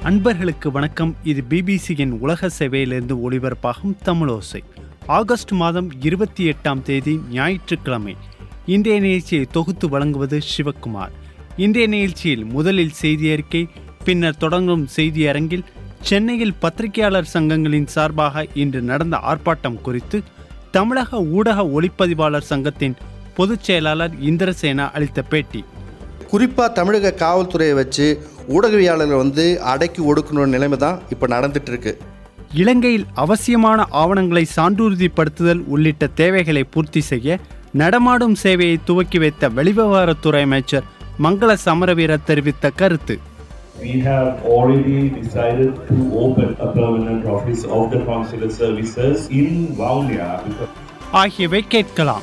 அன்பர்களுக்கு வணக்கம் இது பிபிசியின் உலக சேவையிலிருந்து ஒளிபரப்பாகும் தமிழோசை ஆகஸ்ட் மாதம் இருபத்தி எட்டாம் தேதி ஞாயிற்றுக்கிழமை இன்றைய நிகழ்ச்சியை தொகுத்து வழங்குவது சிவக்குமார் இன்றைய நிகழ்ச்சியில் முதலில் செய்தி அறிக்கை பின்னர் தொடங்கும் செய்தி அரங்கில் சென்னையில் பத்திரிகையாளர் சங்கங்களின் சார்பாக இன்று நடந்த ஆர்ப்பாட்டம் குறித்து தமிழக ஊடக ஒளிப்பதிவாளர் சங்கத்தின் பொதுச் செயலாளர் இந்திரசேனா அளித்த பேட்டி குறிப்பாக தமிழக காவல்துறையை வச்சு ஊடகவியாளர்கள் வந்து அடக்கி ஒடுக்கணும் நிலைமை தான் இப்போ நடந்துட்டு இருக்கு இலங்கையில் அவசியமான ஆவணங்களை சான்றுறுதிப்படுத்துதல் உள்ளிட்ட தேவைகளை பூர்த்தி செய்ய நடமாடும் சேவையை துவக்கி வைத்த வெளிவிவகாரத்துறை அமைச்சர் மங்கள சமரவீர தெரிவித்த கருத்து We have already decided to open a permanent office of the consular services in Vaunia because ஆகியவை கேட்கலாம்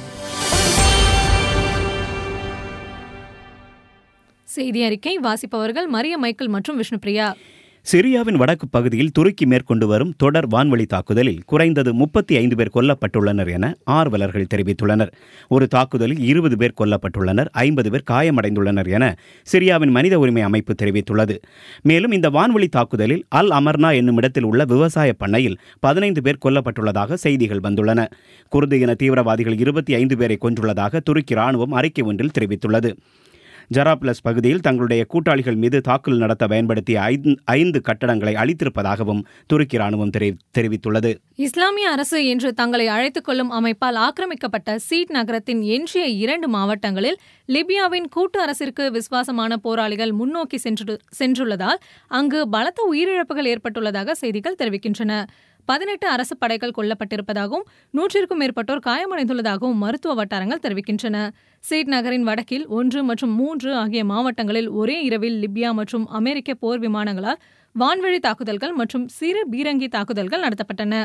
செய்தி அறிக்கை வாசிப்பவர்கள் மரிய மைக்கேல் மற்றும் விஷ்ணுபிரியா சிரியாவின் வடக்கு பகுதியில் துருக்கி மேற்கொண்டு வரும் தொடர் வான்வழி தாக்குதலில் குறைந்தது முப்பத்தி ஐந்து பேர் கொல்லப்பட்டுள்ளனர் என ஆர்வலர்கள் தெரிவித்துள்ளனர் ஒரு தாக்குதலில் இருபது பேர் கொல்லப்பட்டுள்ளனர் ஐம்பது பேர் காயமடைந்துள்ளனர் என சிரியாவின் மனித உரிமை அமைப்பு தெரிவித்துள்ளது மேலும் இந்த வான்வழி தாக்குதலில் அல் அமர்னா என்னும் இடத்தில் உள்ள விவசாய பண்ணையில் பதினைந்து பேர் கொல்லப்பட்டுள்ளதாக செய்திகள் வந்துள்ளன குர்து இன தீவிரவாதிகள் இருபத்தி ஐந்து பேரை கொன்றுள்ளதாக துருக்கி ராணுவம் அறிக்கை ஒன்றில் தெரிவித்துள்ளது ஜராப்லஸ் பகுதியில் தங்களுடைய கூட்டாளிகள் மீது தாக்குதல் நடத்த பயன்படுத்திய ஐந்து ஐந்து கட்டடங்களை அழித்திருப்பதாகவும் துருக்கி ராணுவம் தெரி- தெரிவித்துள்ளது இஸ்லாமிய அரசு என்று தங்களை அழைத்துக் கொள்ளும் அமைப்பால் ஆக்கிரமிக்கப்பட்ட சீட் நகரத்தின் எஞ்சிய இரண்டு மாவட்டங்களில் லிபியாவின் கூட்டு அரசிற்கு விசுவாசமான போராளிகள் முன்னோக்கி சென்று சென்றுள்ளதால் அங்கு பலத்த உயிரிழப்புகள் ஏற்பட்டுள்ளதாக செய்திகள் தெரிவிக்கின்றன பதினெட்டு அரசு படைகள் கொல்லப்பட்டிருப்பதாகவும் நூற்றிற்கும் மேற்பட்டோர் காயமடைந்துள்ளதாகவும் மருத்துவ வட்டாரங்கள் தெரிவிக்கின்றன சீட் நகரின் வடக்கில் ஒன்று மற்றும் மூன்று ஆகிய மாவட்டங்களில் ஒரே இரவில் லிபியா மற்றும் அமெரிக்க போர் விமானங்களால் வான்வழி தாக்குதல்கள் மற்றும் சிறு பீரங்கி தாக்குதல்கள் நடத்தப்பட்டன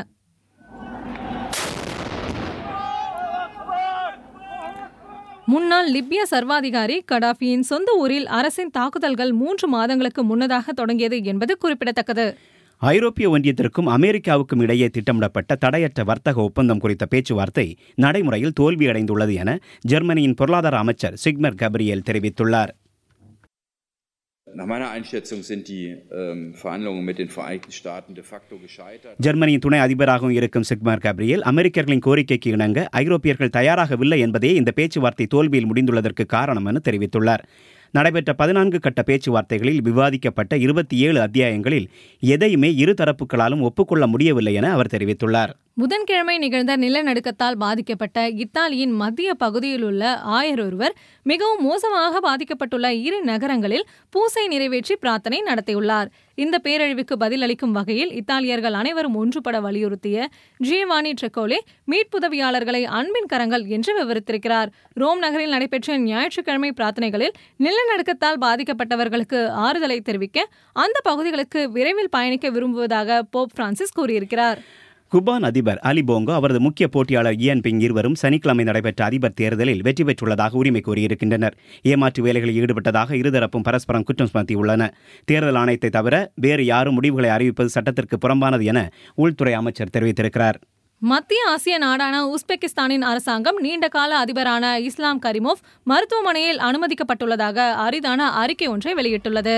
முன்னாள் லிபிய சர்வாதிகாரி கடாஃபியின் சொந்த ஊரில் அரசின் தாக்குதல்கள் மூன்று மாதங்களுக்கு முன்னதாக தொடங்கியது என்பது குறிப்பிடத்தக்கது ஐரோப்பிய ஒன்றியத்திற்கும் அமெரிக்காவுக்கும் இடையே திட்டமிடப்பட்ட தடையற்ற வர்த்தக ஒப்பந்தம் குறித்த பேச்சுவார்த்தை நடைமுறையில் தோல்வியடைந்துள்ளது என ஜெர்மனியின் பொருளாதார அமைச்சர் சிக்மர் கப்ரியேல் தெரிவித்துள்ளார் Nach meiner Einschätzung sind die ähm, Verhandlungen mit den Vereinigten Staaten de facto gescheitert. ஜெர்மனியின் துணை அதிபராகவும் இருக்கும் சிக்மர் கப்ரியேல் அமெரிக்கர்களின் கோரிக்கைக்கு இணங்க ஐரோப்பியர்கள் தயாராகவில்லை என்பதே இந்த பேச்சுவார்த்தை தோல்வியில் முடிந்துள்ளதற்கு காரணம் என தெரிவித்துள்ளார் நடைபெற்ற பதினான்கு கட்ட பேச்சுவார்த்தைகளில் விவாதிக்கப்பட்ட இருபத்தி ஏழு அத்தியாயங்களில் எதையுமே இரு தரப்புகளாலும் ஒப்புக்கொள்ள முடியவில்லை என அவர் தெரிவித்துள்ளார் புதன்கிழமை நிகழ்ந்த நிலநடுக்கத்தால் பாதிக்கப்பட்ட இத்தாலியின் மத்திய பகுதியில் உள்ள ஆயர் ஒருவர் மிகவும் மோசமாக பாதிக்கப்பட்டுள்ள இரு நகரங்களில் பூசை நிறைவேற்றி பிரார்த்தனை நடத்தியுள்ளார் இந்த பேரழிவுக்கு பதிலளிக்கும் வகையில் இத்தாலியர்கள் அனைவரும் ஒன்றுபட வலியுறுத்திய ஜியவானி ட்ரெக்கோலே மீட்புதவியாளர்களை அன்பின் கரங்கள் என்று விவரித்திருக்கிறார் ரோம் நகரில் நடைபெற்ற ஞாயிற்றுக்கிழமை பிரார்த்தனைகளில் நிலநடுக்கத்தால் பாதிக்கப்பட்டவர்களுக்கு ஆறுதலை தெரிவிக்க அந்த பகுதிகளுக்கு விரைவில் பயணிக்க விரும்புவதாக போப் பிரான்சிஸ் கூறியிருக்கிறார் குபான் அதிபர் அலி போங்கோ அவரது முக்கிய போட்டியாளர் இயன் பிங் இருவரும் சனிக்கிழமை நடைபெற்ற அதிபர் தேர்தலில் வெற்றி பெற்றுள்ளதாக உரிமை கோரியிருக்கின்றனர் ஏமாற்று வேலைகளில் ஈடுபட்டதாக இருதரப்பும் பரஸ்பரம் குற்றம் சுமத்தியுள்ளன தேர்தல் ஆணையத்தை தவிர வேறு யாரும் முடிவுகளை அறிவிப்பது சட்டத்திற்கு புறம்பானது என உள்துறை அமைச்சர் தெரிவித்திருக்கிறார் மத்திய ஆசிய நாடான உஸ்பெகிஸ்தானின் அரசாங்கம் நீண்டகால அதிபரான இஸ்லாம் கரிமோவ் மருத்துவமனையில் அனுமதிக்கப்பட்டுள்ளதாக அரிதான அறிக்கை ஒன்றை வெளியிட்டுள்ளது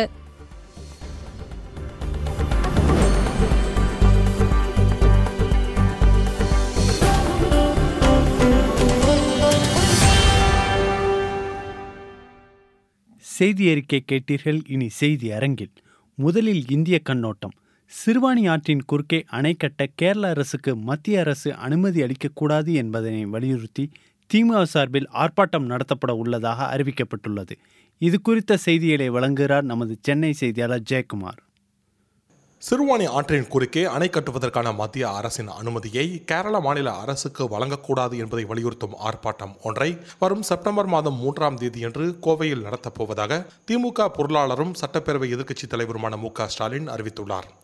செய்தி அறிக்கை கேட்டீர்கள் இனி செய்தி அரங்கில் முதலில் இந்திய கண்ணோட்டம் சிறுவாணி ஆற்றின் குறுக்கே அணை கட்ட கேரள அரசுக்கு மத்திய அரசு அனுமதி அளிக்கக்கூடாது என்பதனை வலியுறுத்தி திமுக சார்பில் ஆர்ப்பாட்டம் நடத்தப்பட உள்ளதாக அறிவிக்கப்பட்டுள்ளது இது குறித்த செய்திகளை வழங்குகிறார் நமது சென்னை செய்தியாளர் ஜெயக்குமார் சிறுவாணி ஆற்றின் குறுக்கே அணை கட்டுவதற்கான மத்திய அரசின் அனுமதியை கேரள மாநில அரசுக்கு வழங்கக்கூடாது என்பதை வலியுறுத்தும் ஆர்ப்பாட்டம் ஒன்றை வரும் செப்டம்பர் மாதம் மூன்றாம் தேதியன்று கோவையில் நடத்தப் போவதாக திமுக பொருளாளரும் சட்டப்பேரவை எதிர்க்கட்சித் தலைவருமான மு க ஸ்டாலின் அறிவித்துள்ளார்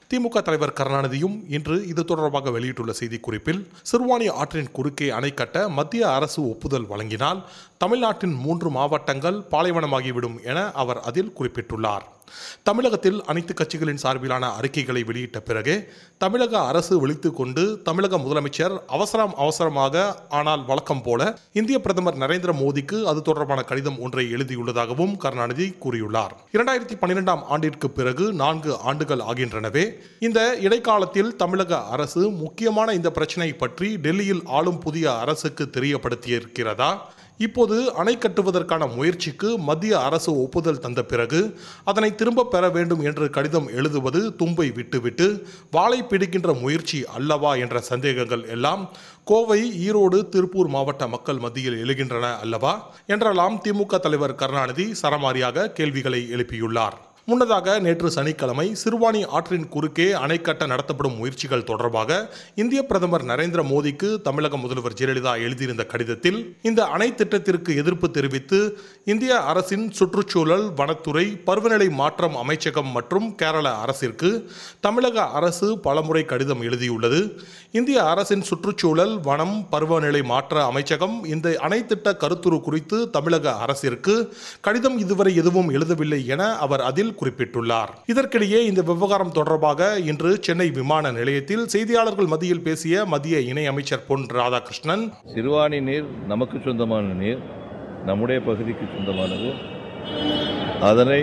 திமுக தலைவர் கருணாநிதியும் இன்று இது தொடர்பாக வெளியிட்டுள்ள செய்திக்குறிப்பில் சிறுவாணி ஆற்றின் குறுக்கே அணை கட்ட மத்திய அரசு ஒப்புதல் வழங்கினால் தமிழ்நாட்டின் மூன்று மாவட்டங்கள் பாலைவனமாகிவிடும் என அவர் அதில் குறிப்பிட்டுள்ளார் தமிழகத்தில் அனைத்து கட்சிகளின் சார்பிலான அறிக்கைகளை வெளியிட்ட பிறகு தமிழக அரசு விழித்து கொண்டு தமிழக முதலமைச்சர் அவசரம் அவசரமாக ஆனால் வழக்கம் போல இந்திய பிரதமர் நரேந்திர மோடிக்கு அது தொடர்பான கடிதம் ஒன்றை எழுதியுள்ளதாகவும் கருணாநிதி கூறியுள்ளார் இரண்டாயிரத்தி பன்னிரெண்டாம் ஆண்டிற்கு பிறகு நான்கு ஆண்டுகள் ஆகின்றனவே இந்த இடைக்காலத்தில் தமிழக அரசு முக்கியமான இந்த பிரச்சனை பற்றி டெல்லியில் ஆளும் புதிய அரசுக்கு தெரியப்படுத்தியிருக்கிறதா இப்போது அணை கட்டுவதற்கான முயற்சிக்கு மத்திய அரசு ஒப்புதல் தந்த பிறகு அதனை திரும்ப பெற வேண்டும் என்று கடிதம் எழுதுவது தும்பை விட்டுவிட்டு வாளை பிடிக்கின்ற முயற்சி அல்லவா என்ற சந்தேகங்கள் எல்லாம் கோவை ஈரோடு திருப்பூர் மாவட்ட மக்கள் மத்தியில் எழுகின்றன அல்லவா என்றெல்லாம் திமுக தலைவர் கருணாநிதி சரமாரியாக கேள்விகளை எழுப்பியுள்ளார் முன்னதாக நேற்று சனிக்கிழமை சிறுவாணி ஆற்றின் குறுக்கே அணை கட்ட நடத்தப்படும் முயற்சிகள் தொடர்பாக இந்திய பிரதமர் நரேந்திர மோடிக்கு தமிழக முதல்வர் ஜெயலலிதா எழுதியிருந்த கடிதத்தில் இந்த அணை திட்டத்திற்கு எதிர்ப்பு தெரிவித்து இந்திய அரசின் சுற்றுச்சூழல் வனத்துறை பருவநிலை மாற்றம் அமைச்சகம் மற்றும் கேரள அரசிற்கு தமிழக அரசு பலமுறை கடிதம் எழுதியுள்ளது இந்திய அரசின் சுற்றுச்சூழல் வனம் பருவநிலை மாற்ற அமைச்சகம் இந்த அணை திட்ட கருத்துரு குறித்து தமிழக அரசிற்கு கடிதம் இதுவரை எதுவும் எழுதவில்லை என அவர் அதில் குறிப்பிட்டுள்ளார் இதற்கிடையே இந்த விவகாரம் தொடர்பாக இன்று சென்னை விமான நிலையத்தில் செய்தியாளர்கள் மத்தியில் பேசிய மத்திய இணையமைச்சர் பொன் ராதாகிருஷ்ணன் சிறுவாணி நீர் நமக்கு சொந்தமான நீர் நம்முடைய பகுதிக்கு சொந்தமானது அதனை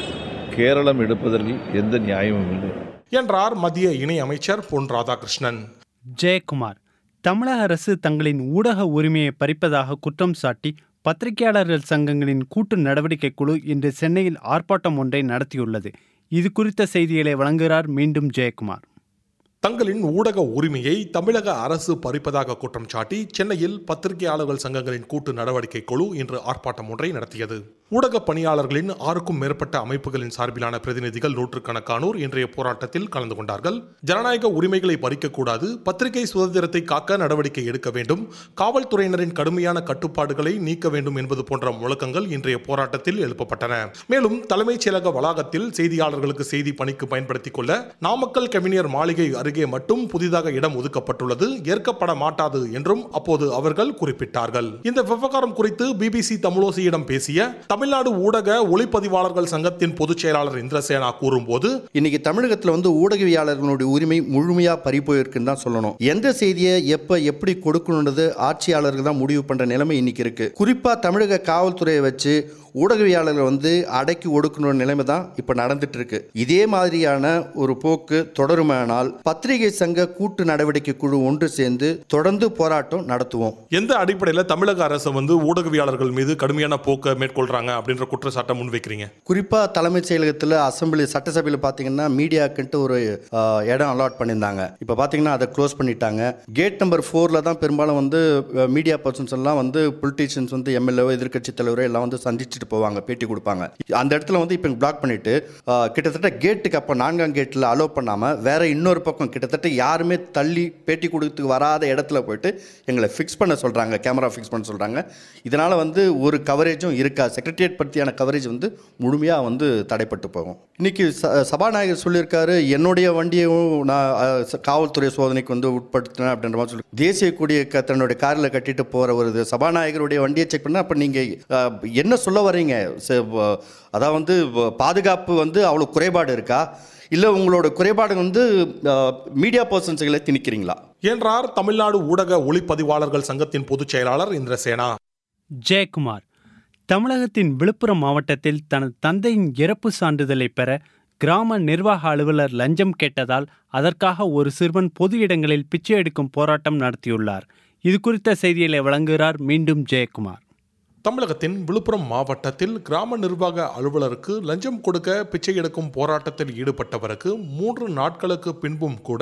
கேரளம் எடுப்பதில் எந்த நியாயமும் இல்லை என்றார் மத்திய இணையமைச்சர் பொன் ராதாகிருஷ்ணன் ஜெயக்குமார் தமிழக அரசு தங்களின் ஊடக உரிமையை பறிப்பதாக குற்றம் சாட்டி பத்திரிகையாளர்கள் சங்கங்களின் கூட்டு நடவடிக்கை குழு இன்று சென்னையில் ஆர்ப்பாட்டம் ஒன்றை நடத்தியுள்ளது இது குறித்த செய்திகளை வழங்குகிறார் மீண்டும் ஜெயக்குமார் தங்களின் ஊடக உரிமையை தமிழக அரசு பறிப்பதாக குற்றம் சாட்டி சென்னையில் பத்திரிகையாளர்கள் சங்கங்களின் கூட்டு நடவடிக்கை குழு இன்று ஆர்ப்பாட்டம் ஒன்றை நடத்தியது ஊடக பணியாளர்களின் ஆறுக்கும் மேற்பட்ட அமைப்புகளின் சார்பிலான பிரதிநிதிகள் நூற்றுக்கணக்கானோர் இன்றைய போராட்டத்தில் கலந்து கொண்டார்கள் ஜனநாயக உரிமைகளை பறிக்கக்கூடாது பத்திரிகை சுதந்திரத்தை காக்க நடவடிக்கை எடுக்க வேண்டும் காவல்துறையினரின் கடுமையான கட்டுப்பாடுகளை நீக்க வேண்டும் என்பது போன்ற முழக்கங்கள் இன்றைய போராட்டத்தில் எழுப்பப்பட்டன மேலும் தலைமைச் செயலக வளாகத்தில் செய்தியாளர்களுக்கு செய்தி பணிக்கு பயன்படுத்திக் கொள்ள நாமக்கல் கவிஞர் மாளிகை அருகே மட்டும் புதிதாக இடம் ஒதுக்கப்பட்டுள்ளது ஏற்கப்பட மாட்டாது என்றும் அப்போது அவர்கள் குறிப்பிட்டார்கள் இந்த விவகாரம் குறித்து பிபிசி தமிழோசியிடம் பேசிய தமிழ்நாடு ஊடக ஒளிப்பதிவாளர்கள் சங்கத்தின் பொதுச் செயலாளர் இந்திரசேனா கூறும்போது இன்னைக்கு தமிழகத்தில் வந்து ஊடகவியாளர்களுடைய உரிமை முழுமையாக பறி போயிருக்குன்னு தான் சொல்லணும் எந்த செய்தியை எப்போ எப்படி கொடுக்கணுன்றது ஆட்சியாளர்கள் தான் முடிவு பண்ணுற நிலைமை இன்னைக்கு இருக்கு குறிப்பாக தமிழக காவல்துறையை வச்சு ஊடகவியாளர்கள் வந்து அடக்கி ஒடுக்கணும் நிலைமை தான் இப்போ நடந்துட்டு இருக்கு இதே மாதிரியான ஒரு போக்கு தொடருமானால் பத்திரிகை சங்க கூட்டு நடவடிக்கை குழு ஒன்று சேர்ந்து தொடர்ந்து போராட்டம் நடத்துவோம் எந்த அடிப்படையில் தமிழக அரசு வந்து ஊடகவியாளர்கள் மீது கடுமையான போக்கை மேற்கொள்றாங்க அப்படின்ற குற்றச்சாட்டை முன்வைக்கிறீங்க குறிப்பாக தலைமைச் செயலகத்தில் அசம்பிளி சட்டசபையில் பார்த்தீங்கன்னா மீடியாக்குன்ட்டு ஒரு ஆ, இடம் அலாட் பண்ணியிருந்தாங்க இப்போ பார்த்தீங்கன்னா அதை க்ளோஸ் பண்ணிட்டாங்க கேட் நம்பர் ஃபோரில் தான் பெரும்பாலும் வந்து மீடியா பர்சன்ஸ் எல்லாம் வந்து பொலிட்டீஷியன்ஸ் வந்து எம்எல்ஏ எதிர்க்கட்சி தலைவரோ எல்லாம் வந்து சந்திச்சுட்டு போவாங்க பேட்டி கொடுப்பாங்க அந்த இடத்துல வந்து இப்போ பிளாக் பண்ணிட்டு ஆ, கிட்டத்தட்ட கேட்டுக்கு அப்போ நான்காம் கேட்டில் அலோவ் பண்ணாமல் வேற இன்னொரு பக்கம் கிட்டத்தட்ட யாருமே தள்ளி பேட்டி கொடுத்து வராத இடத்துல போயிட்டு எங்களை ஃபிக்ஸ் பண்ண சொல்கிறாங்க கேமரா ஃபிக்ஸ் பண்ண சொல்கிறாங்க இதனால் வந்து ஒரு கவரேஜும் இருக்கா செக்ரட்டரியேட் பற்றியான கவரேஜ் வந்து முழுமையாக வந்து தடைப்பட்டு போகும் இன்னைக்கு ச சபாநாயகர் சொல்லியிருக்காரு என்னுடைய வண்டியையும் நான் அஹ், ச- காவல்துறை சோதனைக்கு வந்து உட்படுத்தினேன் அப்படின்ற மாதிரி சொல்லி தேசிய கொடியை க- தன்னுடைய காரில் கட்டிட்டு போகிற ஒரு இது சபாநாயகருடைய வண்டியை செக் பண்ணால் அப்போ நீங்கள் என்ன சொல்ல வர்றீங்க ச- வ- அதான் வந்து வ- பாதுகாப்பு வந்து அவ்வளோ குறைபாடு இருக்கா இல்லை உங்களோட குறைபாடு வந்து மீடியா பர்சன்ஸுகளை திணிக்கிறீங்களா என்றார் தமிழ்நாடு ஊடக ஒளிப்பதிவாளர்கள் சங்கத்தின் பொதுச் செயலாளர் இந்திரசேனா ஜெயக்குமார் தமிழகத்தின் விழுப்புரம் மாவட்டத்தில் தனது தந்தையின் இறப்பு சான்றிதழை பெற கிராம நிர்வாக அலுவலர் லஞ்சம் கேட்டதால் அதற்காக ஒரு சிறுவன் பொது இடங்களில் பிச்சை எடுக்கும் போராட்டம் நடத்தியுள்ளார் இது குறித்த செய்திகளை வழங்குகிறார் மீண்டும் ஜெயக்குமார் தமிழகத்தின் விழுப்புரம் மாவட்டத்தில் கிராம நிர்வாக அலுவலருக்கு லஞ்சம் கொடுக்க பிச்சை எடுக்கும் போராட்டத்தில் ஈடுபட்டவருக்கு மூன்று நாட்களுக்கு பின்பும் கூட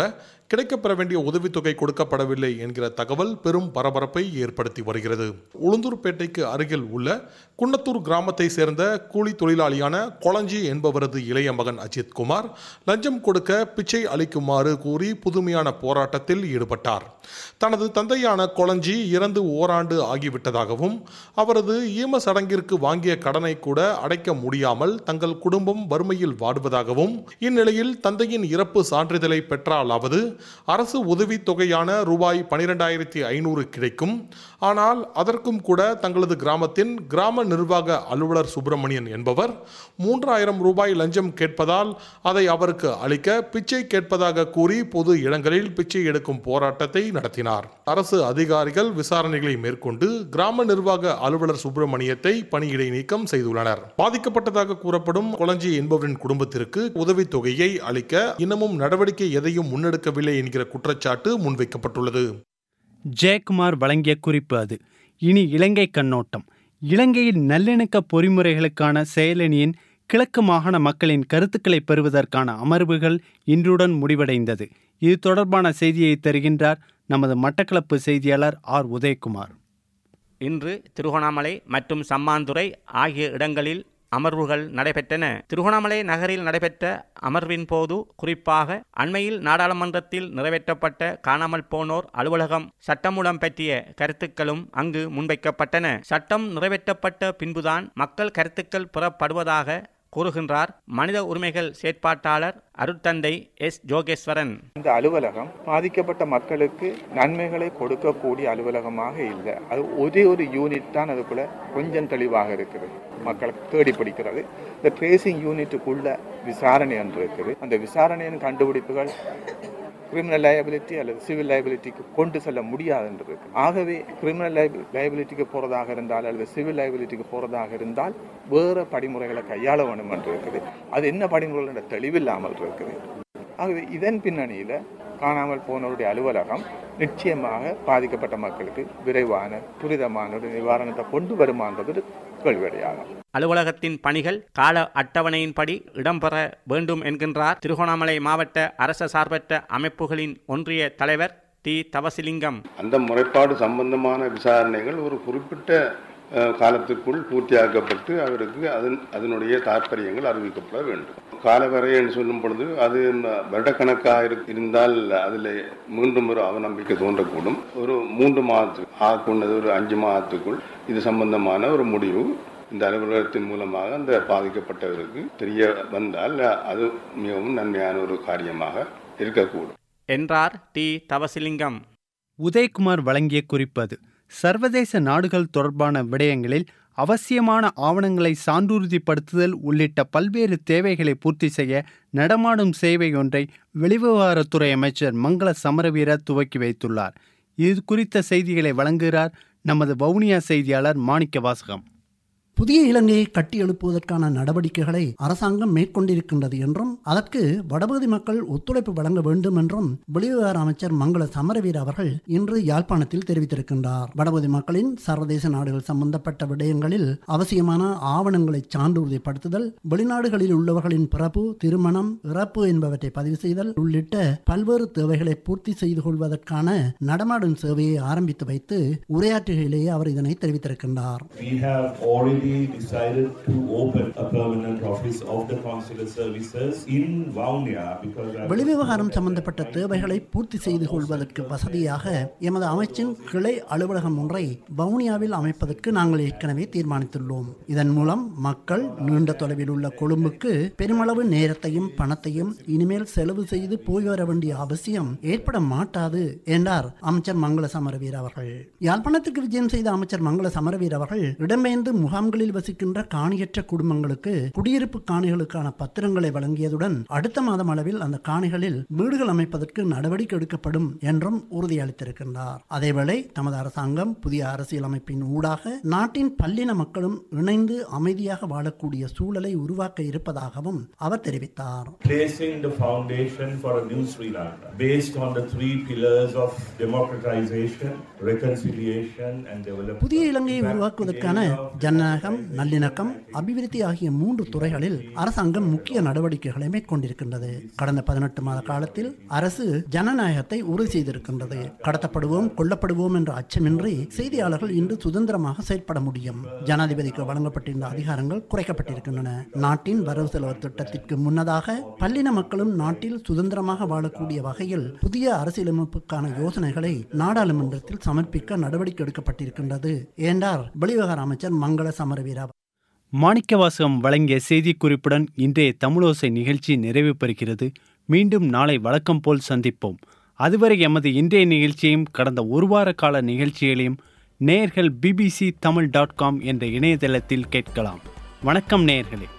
கிடைக்கப்பெற வேண்டிய உதவித்தொகை கொடுக்கப்படவில்லை என்கிற தகவல் பெரும் பரபரப்பை ஏற்படுத்தி வருகிறது உளுந்தூர்பேட்டைக்கு அருகில் உள்ள குன்னத்தூர் கிராமத்தை சேர்ந்த கூலி தொழிலாளியான கொளஞ்சி என்பவரது இளைய மகன் அஜித் குமார் லஞ்சம் கொடுக்க பிச்சை அளிக்குமாறு கூறி புதுமையான போராட்டத்தில் ஈடுபட்டார் தனது தந்தையான கொளஞ்சி இறந்து ஓராண்டு ஆகிவிட்டதாகவும் அவரது ஈம சடங்கிற்கு வாங்கிய கடனை கூட அடைக்க முடியாமல் தங்கள் குடும்பம் வறுமையில் வாடுவதாகவும் இந்நிலையில் தந்தையின் இறப்பு சான்றிதழை பெற்றாலாவது அரசு உதவித் தொகையான ரூபாய் பனிரெண்டாயிரத்தி ஐநூறு கிடைக்கும் ஆனால் அதற்கும் கூட தங்களது கிராமத்தின் கிராம நிர்வாக அலுவலர் சுப்பிரமணியன் என்பவர் மூன்றாயிரம் ரூபாய் லஞ்சம் கேட்பதால் அதை அவருக்கு அளிக்க பிச்சை கேட்பதாக கூறி பொது இடங்களில் பிச்சை எடுக்கும் போராட்டத்தை நடத்தினார் அரசு அதிகாரிகள் விசாரணைகளை மேற்கொண்டு கிராம நிர்வாக அலுவலர் சுப்பிரமணியத்தை பணியிடை நீக்கம் செய்துள்ளனர் பாதிக்கப்பட்டதாக கூறப்படும் கொளஞ்சி என்பவரின் குடும்பத்திற்கு உதவித் தொகையை அளிக்க இன்னமும் நடவடிக்கை எதையும் முன்னெடுக்கவில்லை என்கிற குற்றச்சாட்டு முன்வைக்கப்பட்டுள்ளது ஜெயக்குமார் வழங்கிய குறிப்பு அது இனி இலங்கை கண்ணோட்டம் இலங்கையில் நல்லிணக்க பொறிமுறைகளுக்கான செயலணியின் கிழக்கு மாகாண மக்களின் கருத்துக்களை பெறுவதற்கான அமர்வுகள் இன்றுடன் முடிவடைந்தது இது தொடர்பான செய்தியை தருகின்றார் நமது மட்டக்களப்பு செய்தியாளர் ஆர் உதயகுமார் இன்று திருகோணாமலை மற்றும் சம்மாந்துறை ஆகிய இடங்களில் அமர்வுகள் நடைபெற்றன திருகோணாமலை நகரில் நடைபெற்ற அமர்வின் போது குறிப்பாக அண்மையில் நாடாளுமன்றத்தில் நிறைவேற்றப்பட்ட காணாமல் போனோர் அலுவலகம் சட்டமூலம் பற்றிய கருத்துக்களும் அங்கு முன்வைக்கப்பட்டன சட்டம் நிறைவேற்றப்பட்ட பின்புதான் மக்கள் கருத்துக்கள் பெறப்படுவதாக கூறுகின்றார் மனித உரிமைகள் செயற்பாட்டாளர் அருட்தந்தை எஸ் ஜோகேஸ்வரன் இந்த அலுவலகம் பாதிக்கப்பட்ட மக்களுக்கு நன்மைகளை கொடுக்கக்கூடிய அலுவலகமாக இல்லை அது ஒரே ஒரு யூனிட் தான் அதுக்குள்ள கொஞ்சம் தெளிவாக இருக்குது மக்களை தேடி பிடிக்கிறது இந்த ட்ரேசிங் யூனிட்டுக்குள்ள விசாரணை என்று இருக்குது அந்த விசாரணையின் கண்டுபிடிப்புகள் கிரிமினல் லயபிலிட்டி அல்லது சிவில் லயபிலிட்டிக்கு கொண்டு செல்ல முடியாது என்று இருக்கு ஆகவே கிரிமினல் லயபிலிட்டிக்கு போறதாக இருந்தால் அல்லது சிவில் லயபிலிட்டிக்கு போறதாக இருந்தால் வேறு படிமுறைகளை கையாள வேண்டும் என்று இருக்குது அது என்ன படிமுறைகள் என்ற தெளிவில்லாமல் இருக்குது ஆகவே இதன் பின்னணியில் காணாமல் போனவருடைய அலுவலகம் நிச்சயமாக பாதிக்கப்பட்ட மக்களுக்கு விரைவான துரிதமான ஒரு நிவாரணத்தை கொண்டு வருமான்றது ஒரு கேள்வியடையாகும் அலுவலகத்தின் பணிகள் கால அட்டவணையின்படி இடம்பெற வேண்டும் என்கின்றார் திருகோணாமலை மாவட்ட அரச சார்பற்ற அமைப்புகளின் ஒன்றிய தலைவர் டி தவசிலிங்கம் அந்த முறைப்பாடு சம்பந்தமான விசாரணைகள் ஒரு குறிப்பிட்ட அஹ், காலத்துக்குள் பூர்த்தியாக்கப்பட்டு அவருக்கு அதன் அதனுடைய தாற்பயங்கள் அறிவிக்கப்பட வேண்டும் காலவரை என்று சொல்லும் பொழுது அது ம- வருடக்கணக்காக இரு- இருந்தால் அதில் மீண்டும் ஒரு அவநம்பிக்கை தோன்றக்கூடும் ஒரு மூன்று மாதத்துக்கு ஆக்குள்ளது ஒரு அஞ்சு மாதத்துக்குள் இது சம்பந்தமான ஒரு முடிவு இந்த அலுவலகத்தின் மூலமாக அந்த பாதிக்கப்பட்டவருக்கு தெரிய வந்தால் அது மிகவும் நன்மையான ஒரு காரியமாக இருக்கக்கூடும் என்றார் டி தவசிலிங்கம் உதயகுமார் வழங்கிய குறிப்பு அது சர்வதேச நாடுகள் தொடர்பான விடயங்களில் அவசியமான ஆவணங்களை சான்றுறுதிப்படுத்துதல் உள்ளிட்ட பல்வேறு தேவைகளை பூர்த்தி செய்ய நடமாடும் சேவை ஒன்றை வெளிவிவகாரத்துறை அமைச்சர் மங்கள சமரவீர துவக்கி வைத்துள்ளார் இது குறித்த செய்திகளை வழங்குகிறார் நமது வவுனியா செய்தியாளர் மாணிக்க வாசகம் புதிய இலங்கையை கட்டி எழுப்புவதற்கான நடவடிக்கைகளை அரசாங்கம் மேற்கொண்டிருக்கின்றது என்றும் அதற்கு வடபகுதி மக்கள் ஒத்துழைப்பு வழங்க வேண்டும் என்றும் வெளிவிவகார அமைச்சர் மங்கள சமரவீர அவர்கள் இன்று யாழ்ப்பாணத்தில் தெரிவித்திருக்கின்றார் வடபகுதி மக்களின் சர்வதேச நாடுகள் சம்பந்தப்பட்ட விடயங்களில் அவசியமான ஆவணங்களை சான்றுறுதிப்படுத்துதல் வெளிநாடுகளில் உள்ளவர்களின் பிறப்பு திருமணம் இறப்பு என்பவற்றை பதிவு செய்தல் உள்ளிட்ட பல்வேறு தேவைகளை பூர்த்தி செய்து கொள்வதற்கான நடமாடும் சேவையை ஆரம்பித்து வைத்து உரையாற்றுகையிலேயே அவர் இதனை தெரிவித்திருக்கின்றார் We have already decided to open a permanent office of the consular services in Vaunia because I was- வெளிவிவகாரம் சம்பந்தப்பட்ட தேவைகளை பூர்த்தி செய்து கொள்வதற்கு வசதியாக எமது அமைச்சின் கிளை அலுவலகம் ஒன்றை வவுனியாவில் அமைப்பதற்கு நாங்கள் ஏற்கனவே தீர்மானித்துள்ளோம் இதன் மூலம் மக்கள் நீண்ட தொலைவில் உள்ள கொழும்புக்கு பெருமளவு நேரத்தையும் பணத்தையும் இனிமேல் செலவு செய்து போய் வர வேண்டிய அவசியம் ஏற்பட மாட்டாது என்றார் அமைச்சர் மங்கள சமரவீர் அவர்கள் யாழ்ப்பாணத்துக்கு விஜயம் செய்த அமைச்சர் மங்கள சமரவீர் அவர்கள் இடம்பெயர்ந்து முகாம்களில் வசிக்கின்ற காணியற்ற குடும்பங்களுக்கு குடியிருப்பு காணிகளுக்கான பத்திரங்களை வழங்கியதுடன் அடுத்த மாதம் அளவில் அந்த காணிகளில் வீடுகள் அமைப்பதற்கு நடவடிக்கை எடுக்கப்படும் என்றும் உறுதியளித்திருக்கின்றார் அதேவேளை தமது அரசாங்கம் புதிய அரசியலமைப்பின் ஊடாக நாட்டின் பல்லின மக்களும் இணைந்து அமைதியாக வாழக்கூடிய சூழலை உருவாக்க இருப்பதாகவும் அவர் தெரிவித்தார் placing the foundation for a new Sri Lanka based on the three pillars of democratization, reconciliation and development. புதிய இலங்கையை உருவாக்குவதற்கான ஜனநாயக ஜனநாயகம் நல்லிணக்கம் அபிவிருத்தி ஆகிய மூன்று துறைகளில் அரசாங்கம் முக்கிய நடவடிக்கைகளை மேற்கொண்டிருக்கின்றது கடந்த பதினெட்டு மாத காலத்தில் அரசு ஜனநாயகத்தை உறுதி செய்திருக்கின்றது கடத்தப்படுவோம் கொல்லப்படுவோம் என்ற அச்சமின்றி செய்தியாளர்கள் இன்று சுதந்திரமாக செயற்பட முடியும் ஜனாதிபதிக்கு வழங்கப்பட்டிருந்த அதிகாரங்கள் குறைக்கப்பட்டிருக்கின்றன நாட்டின் வரவு செலவு திட்டத்திற்கு முன்னதாக பல்லின மக்களும் நாட்டில் சுதந்திரமாக வாழக்கூடிய வகையில் புதிய அரசியலமைப்புக்கான யோசனைகளை நாடாளுமன்றத்தில் சமர்ப்பிக்க நடவடிக்கை எடுக்கப்பட்டிருக்கின்றது என்றார் வெளிவிவகார அமைச்சர் மங்கள சமரவீரா மாணிக்கவாசகம் வழங்கிய செய்திக்குறிப்புடன் இன்றைய தமிழோசை நிகழ்ச்சி நிறைவு பெறுகிறது மீண்டும் நாளை வழக்கம் போல் சந்திப்போம் அதுவரை எமது இன்றைய நிகழ்ச்சியையும் கடந்த ஒரு வார கால நிகழ்ச்சிகளையும் நேயர்கள் பிபிசி தமிழ் டாட் காம் என்ற இணையதளத்தில் கேட்கலாம் வணக்கம் நேயர்களே